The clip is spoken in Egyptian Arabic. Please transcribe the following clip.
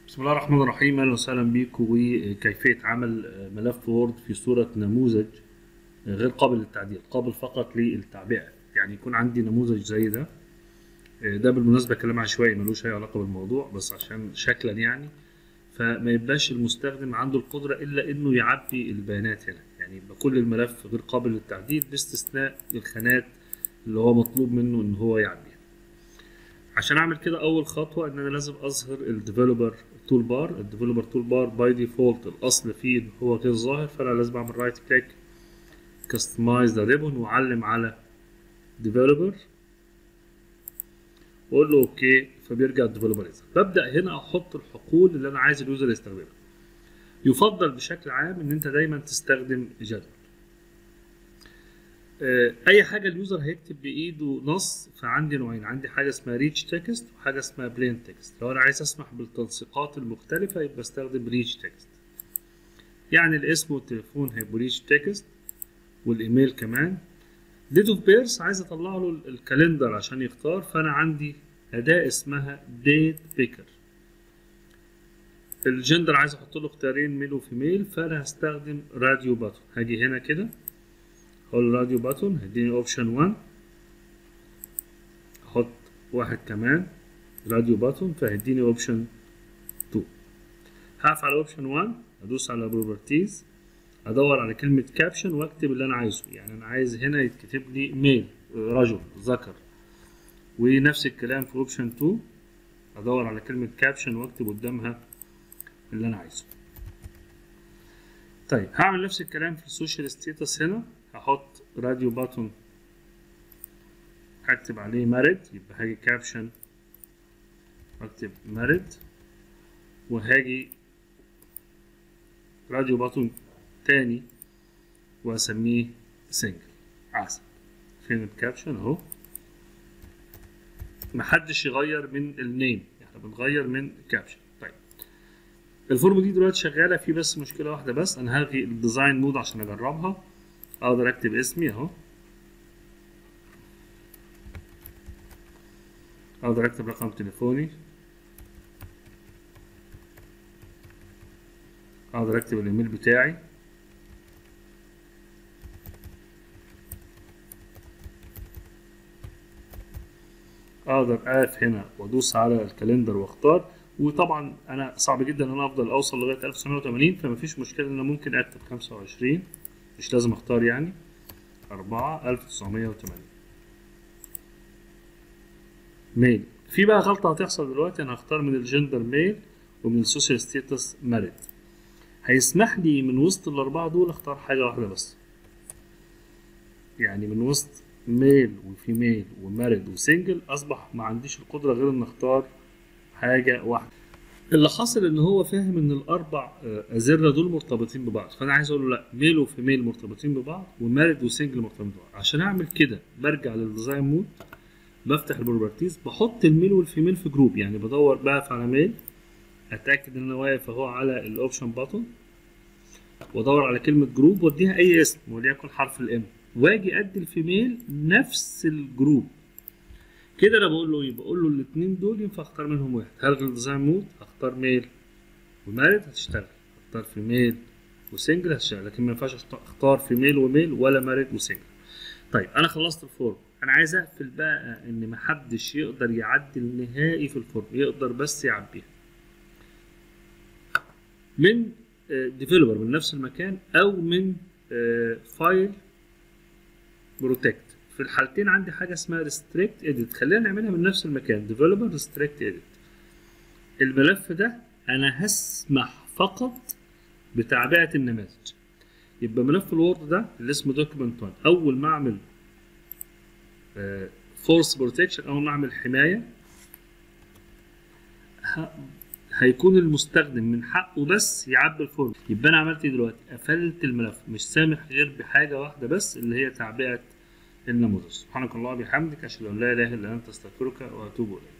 بسم الله الرحمن الرحيم اهلا وسهلا بيكم وكيفيه عمل ملف وورد في صوره نموذج غير قابل للتعديل قابل فقط للتعبئه يعني يكون عندي نموذج زي ده ده بالمناسبه كلام عشوائي ملوش اي علاقه بالموضوع بس عشان شكلا يعني فما يبقاش المستخدم عنده القدره الا انه يعبي البيانات هنا يعني يبقى كل الملف غير قابل للتعديل باستثناء الخانات اللي هو مطلوب منه ان هو يعبيها عشان اعمل كده اول خطوه ان انا لازم اظهر الديفلوبر تول بار الديفلوبر تول بار باي ديفولت الاصل فيه ان هو غير ظاهر فانا لازم اعمل رايت كليك كاستمايز ذا ريبون واعلم على ديفلوبر واقول له اوكي فبيرجع الديفلوبر يظهر ببدا هنا احط الحقول اللي انا عايز اليوزر يستخدمها يفضل بشكل عام ان انت دايما تستخدم جدول اي حاجه اليوزر هيكتب بايده نص فعندي نوعين عندي حاجه اسمها ريتش تكست وحاجه اسمها بلين تكست لو انا عايز اسمح بالتنسيقات المختلفه يبقى استخدم ريتش تكست يعني الاسم والتليفون هيبقوا ريتش تكست والايميل كمان ديت اوف بيرث عايز اطلع له الكالندر عشان يختار فانا عندي اداه اسمها ديت بيكر الجندر عايز احط له اختيارين ميل وفيميل فانا هستخدم راديو باتون هاجي هنا كده هقول راديو باتون هيديني اوبشن 1 احط واحد كمان راديو باتون فهيديني اوبشن 2 هقف على اوبشن 1 ادوس على بروبرتيز ادور على كلمة كابشن واكتب اللي انا عايزه يعني انا عايز هنا يتكتب لي ميل رجل ذكر ونفس الكلام في اوبشن 2 ادور على كلمة كابشن واكتب قدامها اللي انا عايزه طيب هعمل نفس الكلام في السوشيال ستيتس هنا هحط راديو باتون هكتب عليه مارد يبقى هاجي كابشن اكتب مارد وهاجي راديو باتون تاني واسميه سنجل عسل فين الكابشن اهو محدش يغير من النيم احنا بنغير من الكابشن طيب الفورم دي دلوقتي شغاله في بس مشكله واحده بس انا هلغي الديزاين مود عشان اجربها اقدر اكتب اسمي اهو اقدر اكتب رقم تليفوني اقدر اكتب الايميل بتاعي اقدر اقف هنا وادوس على الكالندر واختار وطبعا انا صعب جدا ان انا افضل اوصل لغايه 1980 فمفيش مشكله ان انا ممكن اكتب 25 مش لازم اختار يعني 4 1980 ميل في بقى غلطة هتحصل دلوقتي انا هختار من الجندر ميل ومن السوشيال ستيتس مارد هيسمح لي من وسط الاربعة دول اختار حاجة واحدة بس يعني من وسط ميل وفيميل ومارد وسنجل اصبح ما عنديش القدرة غير ان اختار حاجة واحدة اللي حصل ان هو فاهم ان الاربع ازره دول مرتبطين ببعض فانا عايز اقول له لا ميل وفيميل مرتبطين ببعض ومارد وسنجل مرتبطين ببعض عشان اعمل كده برجع للديزاين مود بفتح البروبرتيز بحط الميل والفيميل في جروب يعني بدور بقف على ميل اتاكد ان انا واقف اهو على الاوبشن باتون وادور على كلمه جروب واديها اي اسم وليكن حرف الام واجي ادي الفيميل نفس الجروب كده انا بقول له ايه بقول له الاثنين دول ينفع اختار منهم واحد هلغي الديزاين مود هختار ميل ومارد هتشتغل اختار في ميل وسنجل هتشتغل لكن ما ينفعش اختار في ميل وميل ولا مارد وسنجل طيب انا خلصت الفورم انا عايز اقفل بقى ان محدش يقدر يعدل نهائي في الفورم يقدر بس يعبيها من ديفلوبر من نفس المكان او من فايل بروتكت في الحالتين عندي حاجه اسمها ريستريكت اديت خلينا نعملها من نفس المكان ديفلوبر ريستريكت اديت الملف ده انا هسمح فقط بتعبئه النماذج يبقى ملف الوورد ده اللي اسمه دوكيمنت 1 اول ما اعمل فورس بروتكشن اول ما اعمل حمايه هيكون المستخدم من حقه بس يعبي الفورم يبقى انا عملت ايه دلوقتي قفلت الملف مش سامح غير بحاجه واحده بس اللي هي تعبئه النموذج سبحانك اللهم وبحمدك اشهد ان لا اله الا انت استغفرك واتوب اليك